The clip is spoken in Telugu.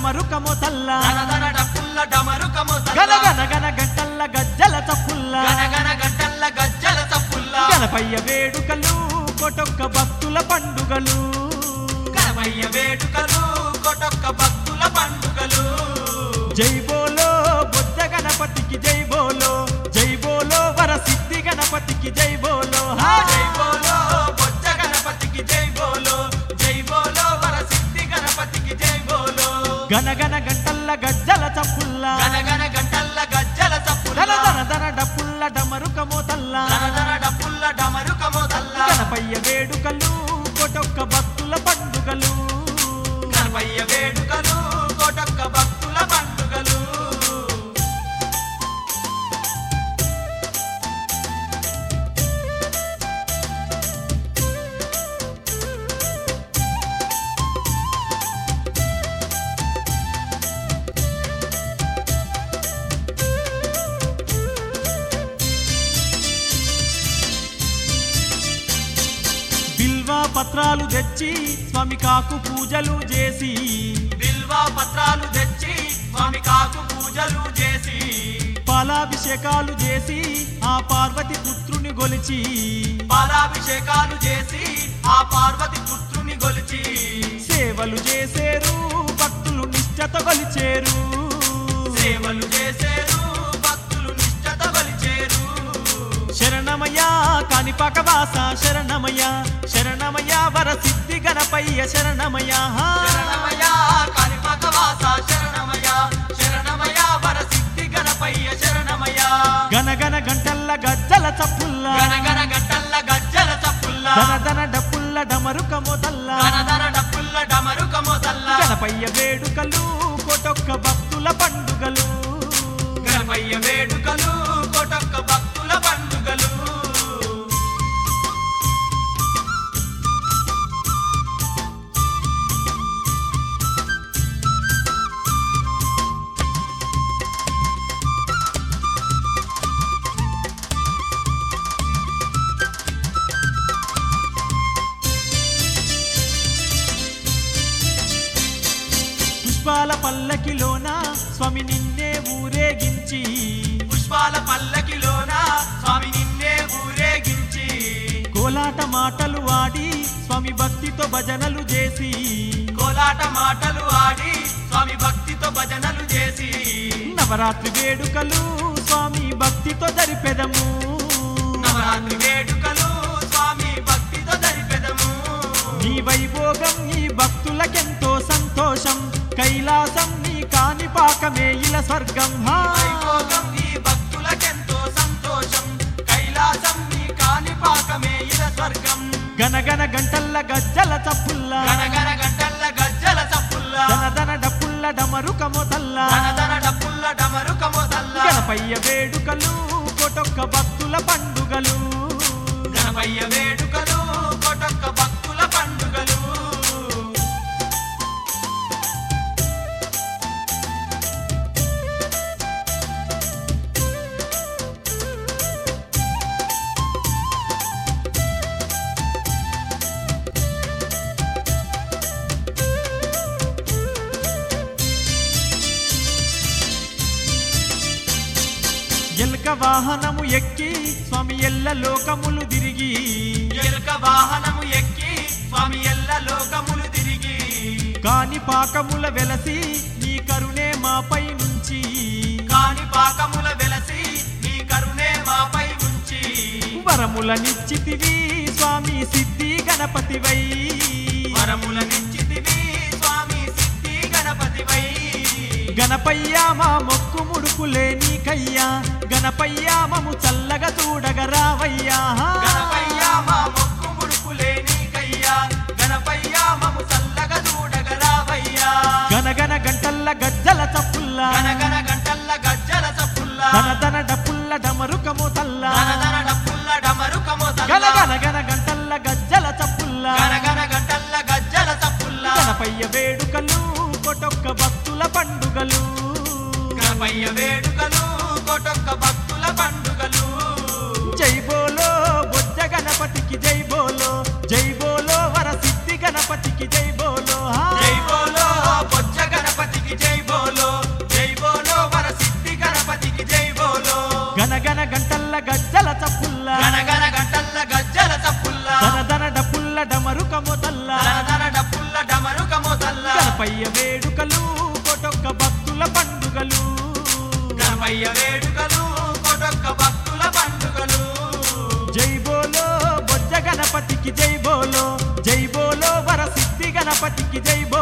డమరుకము తల్ల ధనధన డప్పుల్ల డమరుకము గన గన గన గంటల్ల గజ్జల చప్పుల్ల గనగన గంటల్ల గజ్జల చప్పుల్ల గణపయ్య వేడుకలు కొటొక్క భక్తుల పండుగలు గణమయ్య వేడుకలు కొటొక్క భక్తుల పండుగలు జై బోలో బొజ్జ గణపతికి జై బోలో జై బోలో వర సిద్ధి గణపతికి జై బోలో హా! జై బోలో బొజ్జ గణపతికి జై బోలో జై బోలో వర సిద్ధి గణపతికి జై బోలో గన గన గంటల్ల గజ్జల చప్పుల్ల గనగన గంటల్ల గజ్జల చప్పుల్ల ధన ధన ధన డప్పుల్ల డమరుకము తల్ల ధనధన డప్పుల్ల డమరుకము తల్ల గణపయ్య వేడుకలు కొటొక్క భక్తుల పండుగలు గణపయ్య వేడుకలు కొటొక్క భక్తుల పండుగలు బిల్వ పత్రాలు తెచ్చి స్వామి కాకు పూజలు చేసి బిల్వ పత్రాలు తెచ్చి స్వామి కాకు పూజలు చేసి పాలాభిషేకాలు చేసి ఆ పార్వతి పుత్రుని గొలిచి పాలాభిషేకాలు చేసి ఆ పార్వతి పుత్రుని గొలిచి సేవలు చేసేరు భక్తులు నిష్ఠత గొలిచేరు సేవలు చేసేరు భక్తులు నిష్ఠత కొలిచేరు శరణమయ్య కానిపాక వాస శరణమయ్య శరణమయ్య వర సిద్ధి గణపయ్య శరణమయ్య హా. శరణమయ కాళిపాక వాస శరణమయ శరణమయ వర సిద్ధి గణపయ్య శరణమయ గన గన గంటల్ల గజ్జల చప్పుల్ల గనగన గట్టల్ల గజ్జల చప్పుల్ల ధన ధన డప్పుల్ల డమరుకము తల్ల ధనధన డప్పుల్ల డమరుకము తల్ల గణపయ్య వేడుకలు కొటొక్క భక్తుల పండుగలు గణపయ్య వేడుకలు కొటొక్క భక్తుల పండుగలు పుష్పాల పల్లకిలోన స్వామి నిన్నే ఊరేగించి పుష్పాల పల్లకిలోన స్వామి నిన్నే ఊరేగించి కోలాట మాటలు ఆడి స్వామి భక్తితో భజనలు చేసి కోలాట మాటలు ఆడి స్వామి భక్తితో భజనలు చేసి నవరాత్రి వేడుకలు స్వామి భక్తితో జరిపెదము నవరాత్రి వేడుకలు స్వామి భక్తితో జరిపెదము నీ వైభోగం నీ భక్తులకెంతో సంతోషం కైలాసం నీ కాణిపాకమే ఇల స్వర్గం హా. వైభోగం ఈ భక్తులకెంతో సంతోషం కైలాసం నీ కాణిపాకమే ఇల స్వర్గం గనగన గంటల్ల గజ్జల చప్పుల్ల గనగన గంటల్ల గజ్జల చప్పుల్ల ధన ధన డప్పుల్ల డమరుకము తల్ల ధనధన డప్పుల్ల డమరుకము తల్ల గణపయ్య వేడుకలు కొటొక్క భక్తుల పండుగలు గణపయ్య వేడుకలు కొటొక్క భక్తుల పండుగలు ఎల్క వాహనము ఎక్కి స్వామి ఎల్ల లోకములు తిరిగి ఎలుక వాహనము ఎక్కి స్వామి ఎల్ల లోకములు తిరిగి కాణిపాకముల వెలసి నీ కరుణే మాపై నుంచి కాని పాకముల వెలసి నీ కరుణే మాపై ఉంచి వరముల నిశ్చితివి స్వామి సిద్ధి గణపతివై వరముల నిశ్చితివి స్వామి సిద్ధి గణపతివై గణపయ్య మా మొక్కు ముడుకులే నీకయ్యా గణపయ్య మము చల్లగా చూడగ రావయ్యా గణపయ్య మా మొక్కు ముడుపులే నీకయ్యా గణపయ్య మము చల్లగా చూడగ రావయ్యా గనగన గంటల్ల గజ్జల చప్పుల్ల గనగన గంటల్ల గజ్జల చప్పుల్ల ధన ధన డప్పుల్ల డమరుకము తల్ల ధనధన డప్పుల్ల డమరుకము తల్ల గనగన గన గంటల్ల గజ్జల చప్పుల్ల గనగన గంటల్ల గజ్జల చప్పుల్ల గణపయ్య వేడుకలు కొటొక్క భక్తుల పండుగలు గణపయ్య వేడుకలు కొటొక్క భక్తుల పండుగలు జై బోలో బొజ్జ గణపతికి జై బోలో జై బోలో వర సిద్ధి గణపతికి జై బోలో హా. జై బోలో బొజ్జ గణపతికి జై మొదల్ల దర డప్పుల్ల డమరుక మొదల్ల గణపయ్య వేడుకలు కొటొక్క భక్తుల పండుగలు గణపయ్య వేడుకలు కొటొక్క భక్తుల పండుగలు జై బోలో బొజ్జ గణపతికి జై బోలో జై బోలో వరసిద్ధి గణపతికి జై బోలో